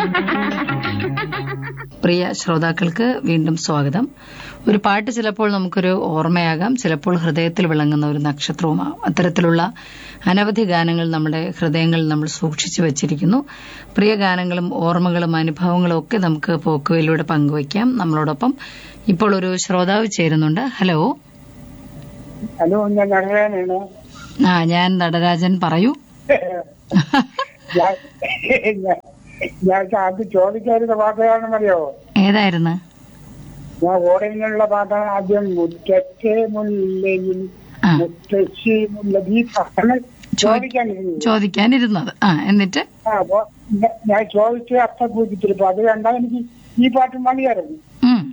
പ്രിയ ശ്രോതാക്കൾക്ക് വീണ്ടും സ്വാഗതം ഒരു പാട്ട് ചിലപ്പോൾ നമുക്കൊരു ഓർമ്മയാകാം ചിലപ്പോൾ ഹൃദയത്തിൽ വിളങ്ങുന്ന ഒരു നക്ഷത്രവുമാകും അത്തരത്തിലുള്ള അനവധി ഗാനങ്ങൾ നമ്മുടെ ഹൃദയങ്ങളിൽ നമ്മൾ സൂക്ഷിച്ചു വച്ചിരിക്കുന്നു പ്രിയ ഗാനങ്ങളും ഓർമ്മകളും അനുഭവങ്ങളും ഒക്കെ നമുക്ക് പോക്കുവയിലൂടെ പങ്കുവയ്ക്കാം നമ്മളോടൊപ്പം ഇപ്പോൾ ഒരു ശ്രോതാവ് ചേരുന്നുണ്ട് ഹലോ ഹലോ ഞാൻ നടരാനാണ് ആ ഞാൻ നടരാജൻ പറയൂ ഞാൻ ഞാൻ- ഞാൻ അത് ചോദിക്കാറുള്ള പാട്ടാണെന്നറിയോ ഏതായിരുന്നു ഞാൻ ഓടയിലുള്ള പാട്ടാണ് ആദ്യം മുറ്റത്തെ മുല്ലയിൽ ആ മുത്തശ്ശി മുല്ല ഈ പാട്ടാണ് ചോദിക്കാനിരുന്നത് ചോദിക്കാനിരുന്നത് ആ എന്നിട്ട് ആ അപ്പൊ ഞ- ഞാൻ ചോദിച്ചു അർത്ഥ പൂജിച്ചിരിപ്പോ അത് കണ്ടാൽ എനിക്ക് ഈ പാട്ട് മതിയായിരുന്നു ഉം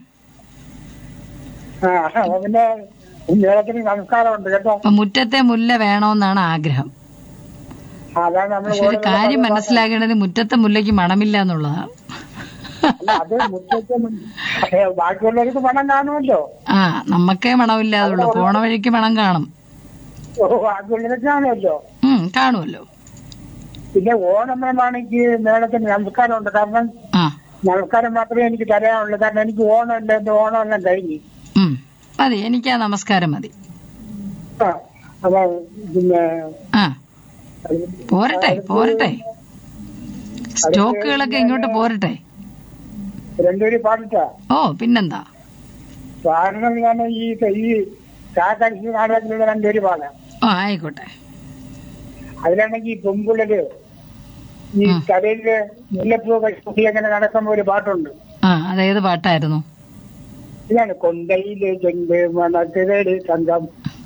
ആ അപ്പൊ പിന്നെ മേളത്തിന് നമസ്കാരമുണ്ട് കേട്ടോ അപ്പൊ മുറ്റത്തെ മുല്ല വേണമെന്നാണ് ആഗ്രഹം അതാണ് നമ്മൾ പക്ഷെ ഒരു കാര്യം മനസ്സിലാക്കേണ്ടത് മുറ്റത്തെ മുല്ലയ്ക്ക് മണമില്ല എന്നുള്ളതാണ് അത് മുറ്റത്തെ മുല്ല- ഏ, ബാക്കിയുള്ളവർക്ക് പണം കാണുമല്ലോ ആ നമുക്കേ മണമില്ലാതുള്ളൂ പോണ വഴിക്ക് മണം കാണും ഓ, ബാക്കിയുള്ളവർക്ക് കാണുമല്ലോ ഉം കാണുമല്ലോ പിന്നെ ഓണമേമാണെങ്കിൽ മേളത്തിന് നമസ്കാരമുണ്ട് കാരണം ആ നമസ്കാരം മാത്രമേ എനിക്ക് തരാനുള്ളൂ കാരണം എനിക്ക് ഓണമല്ല എന്റെ ഓണമെല്ലാം കഴിഞ്ഞു ഉം മതി എനിക്ക് ആ നമസ്കാരം മതി ആ, അപ്പൊ പിന്നെ ആ പോരട്ടെ പോരട്ടെ സ്റ്റോക്കുകളൊക്കെ ഇങ്ങോട്ട് പോരട്ടെ രണ്ടുപേരും പാടിട്ടാ ഓ പിന്നെന്താ കാരണം ഞാൻ ഈ ഈ കാക്കടിച്ച് നാടകത്തിലുള്ള രണ്ടുപേര് പാടാം ഓ ആയിക്കോട്ടെ അതിലാണെങ്കിൽ ഈ പെൺപിള്ളര് ഈ ഉം. കരയില് മുല്ലപ്പൂ കട്ടി അങ്ങനെ നടക്കുമ്പോ ഒരു പാട്ടുണ്ട് ആ അതേത് പാട്ടായിരുന്നു ഇതാണ് കൊണ്ടയില് ചെണ്ട് മണക്കിരടി തങ്കം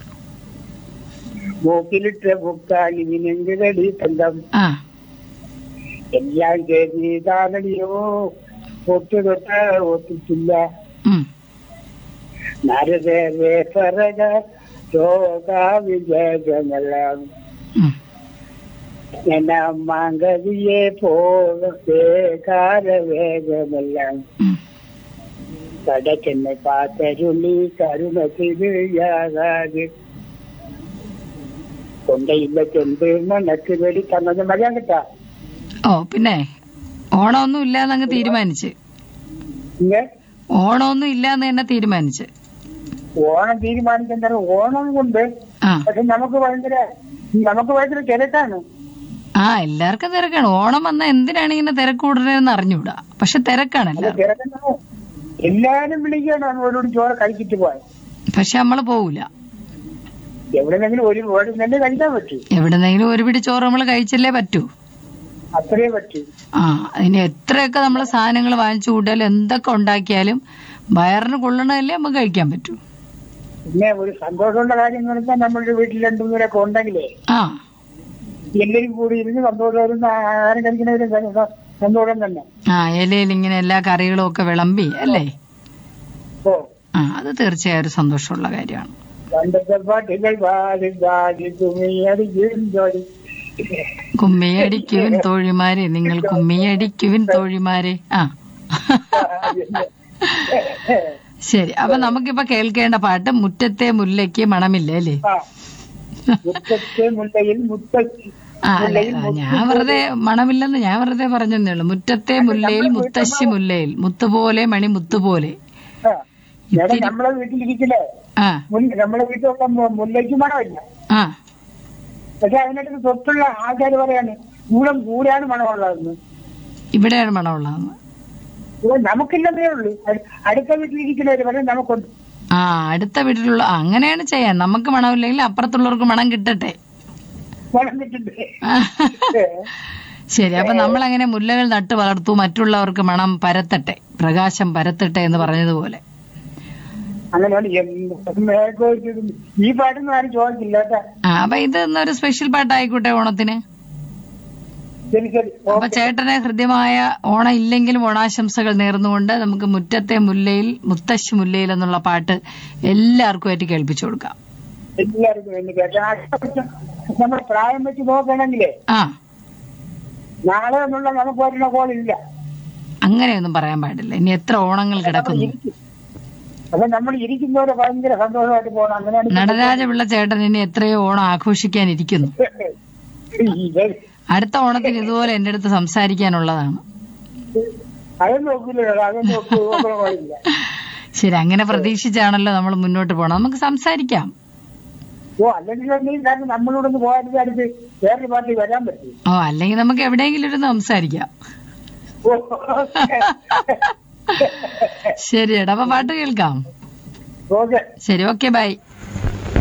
മൂക്കിലിട്ട് മുക്കാലി വിനെങ്കിരടി തങ്കം ആ എല്ലാം ചെയ്താനടിയോ ഒത്തു തൊട്ട ഒത്തിട്ടില്ല ഉം നരദേവേ പറക രോഗാവിജയങ്ങളെല്ലാം ഉം എന്ന മാങ്കതിയെ പോകാര വേഗമെല്ലാം ഉം കടക്കെന്നെ പാത്തരുളി കരുണ ചെയ്ത് കൊണ്ടയില്ല ചെന്ത് മണക്ക് വെടി തന്നത് മതിയാൻ കിട്ടാ ഓ പിന്നെ ഓണമൊന്നും ഇല്ലാന്ന് അങ്ങ് തീരുമാനിച്ച് പിന്നെ ഓണമൊന്നും ഇല്ലാന്ന് തന്നെ തീരുമാനിച്ച് ഓണം തീരുമാനിക്കുന്ന ഓണം കൊണ്ട് ആ പക്ഷെ നമുക്ക് ഭയങ്കര നമുക്ക് ഭയങ്കര തിരക്കാണ് ആ എല്ലാവർക്കും തിരക്കാണ് ഓണം വന്ന എന്തിനാണ് ഇങ്ങനെ തിരക്ക് കൂടുന്നതെന്ന് അറിഞ്ഞൂടാ പക്ഷെ തിരക്കാണ് അത് എല്ലാവർക്കും തിരക്കുന്ന എല്ലാരും വിളിക്കുകയാണ് അവരോട് ചോറ് കഴിച്ചിട്ട് പോവാൻ പക്ഷെ നമ്മള് പോവില്ല എവിടെന്നെങ്കിലും ഒരു ഒരു നെല്ല് കഴിക്കാൻ പറ്റൂ എവിടെന്നെങ്കിലും ഒരു പിടി ചോറ് നമ്മൾ കഴിച്ചല്ലേ പറ്റൂ അത്രേ പറ്റൂ ആ അതിന് എത്രയൊക്കെ നമ്മൾ സാധനങ്ങൾ വാങ്ങിച്ചു കൂട്ടിയാലും എന്തൊക്കെ ഉണ്ടാക്കിയാലും വയറിന് കൊള്ളണതല്ലേ നമുക്ക് കഴിക്കാൻ പറ്റൂ പിന്നെ ഒരു സന്തോഷമുള്ള കാര്യം എന്ന് വെച്ചാൽ നമ്മളുടെ വീട്ടിൽ രണ്ടു മൂന്നരൊക്കെ ഉണ്ടെങ്കിലേ ആ എല്ലാവരും കൂടി ഇരുന്ന് സന്തോഷം ആഹാരം കഴിക്കുന്നവരും സ- സന്തോഷം തന്നെ ആ ഇലയിൽ ഇങ്ങനെ എല്ലാ കറികളും ഒക്കെ വിളമ്പി അല്ലേ ഓ ആ അത് തീർച്ചയായും ഒരു സന്തോഷമുള്ള കാര്യമാണ് പണ്ടത്തെ പാട്ടുകൾ പാടി പാടി തുണിയടിക്കും ജോലി കുമ്മിയടിക്കുവിൻ തോഴിമാരെ നിങ്ങൾ കുമ്മിയടിക്കുവിൻ തോഴിമാരെ ആ ശരി അപ്പൊ നമുക്കിപ്പോ കേൾക്കേണ്ട പാട്ട് മുറ്റത്തെ മുല്ലയ്ക്ക് മണമില്ല അല്ലേ ആ. മുറ്റത്തെ മുല്ലയിൽ മുത്തശ്ശി ആ അല്ല ആ, ഞാൻ വെറുതെ മണമില്ലെന്ന് ഞാൻ വെറുതെ പറഞ്ഞതേ ഉള്ളൂ മുറ്റത്തെ മുല്ലയിൽ മുത്തശ്ശി മുല്ലയിൽ മുത്തുപോലെ മണി മുത്തുപോലെ ആ. മേഡം നമ്മളെ വീട്ടിലിരിക്കില്ലേ ആ മുല്ല- നമ്മളെ വീട്ടിലുള്ള മു- മുല്ലയ്ക്ക് മണമില്ല ആ പക്ഷെ അതിനകത്ത് തൊട്ടുള്ള ആൾക്കാർ പറയാണ് ഇവിടെ കൂടെയാണ് മണമുള്ളതെന്ന് ഇവിടെയാണ് മണമുള്ളതെന്ന് ഇവിടെ നമുക്കില്ലെന്നേ ഉള്ളൂ അട്- അടുത്ത വീട്ടിലിരിക്കുന്നവര് പറയും നമുക്കുണ്ട് ആ അടുത്ത വീട്ടിലുള്ള ആ, അങ്ങനെയാണ് ചെയ്യാൻ നമുക്ക് മണമില്ലെങ്കിൽ അപ്പുറത്തുള്ളവർക്ക് മണം കിട്ടട്ടെ മണം കിട്ടുന്നുണ്ട് ആ. ശരി അപ്പൊ നമ്മൾ അങ്ങനെ മുല്ലകൾ നട്ടു വളർത്തു മറ്റുള്ളവർക്ക് മണം പരത്തട്ടെ പ്രകാശം പരത്തട്ടെ എന്ന് പറഞ്ഞതുപോലെ അങ്ങനെയാണ് എന്ത് മേഘോത്സവം. ഈ പാട്ടൊന്നും ആരും ചോദിച്ചില്ല കേട്ടാ ആ അപ്പൊ ഇത് ഇന്നൊരു സ്പെഷ്യൽ പാട്ടായിക്കോട്ടെ ഓണത്തിന് ശരി ശരി അപ്പൊ ചേട്ടന് ഹൃദ്യമായ ഓണം ഇല്ലെങ്കിലും ഓണാശംസകൾ നേർന്നുകൊണ്ട് നമുക്ക് മുറ്റത്തെ മുല്ലയിൽ മുത്തശ്ശി മുല്ലയിൽ എന്നുള്ള പാട്ട് എല്ലാവർക്കുമായിട്ട് കേൾപ്പിച്ചു കൊടുക്കാം എല്ലാവർക്കും വേണ്ടി കേട്ടാ നമ്മൾ പ്രായം വെച്ച് നോക്കണമെങ്കിലേ ആ നാളെ എന്നുള്ള നമുക്ക് വരുന്ന കോളില്ല അങ്ങനെയൊന്നും പറയാൻ പാടില്ല ഇനി എത്ര ഓണങ്ങൾ കിടക്കുന്നു അപ്പൊ നമ്മൾ ഇരിക്കുന്നവരെ ഭയങ്കര സന്തോഷമായിട്ട് പോകണം അങ്ങനെയാണ് നടരാജപിള്ള ചേട്ടൻ ഇനി എത്രയോ ഓണം ആഘോഷിക്കാനിരിക്കുന്നു ഇത് അടുത്ത ഓണത്തിന് ഇതുപോലെ എന്റെ അടുത്ത് സംസാരിക്കാനുള്ളതാണ് അതൊന്നും നോക്കില്ല അതൊന്നും നോക്കി നോക്കാൻ പാടില്ല ശരി അങ്ങനെ പ്രതീക്ഷിച്ചാണല്ലോ നമ്മൾ മുന്നോട്ട് പോകണം നമുക്ക് സംസാരിക്കാം ഓ അല്ലെങ്കിൽ എന്തെങ്കിലും കാരണം നമ്മളോട് ഒന്ന് പോകാൻ അടുത്ത് വേറൊരു പാർട്ടി വരാൻ പറ്റും ഓ അല്ലെങ്കിൽ നമുക്ക് എവിടെയെങ്കിലും ഇരുന്ന് സംസാരിക്കാം ഓ, ശരി എടാ അപ്പൊ പാട്ട് കേൾക്കാം ഓക്കെ ശരി ഓക്കെ ബൈ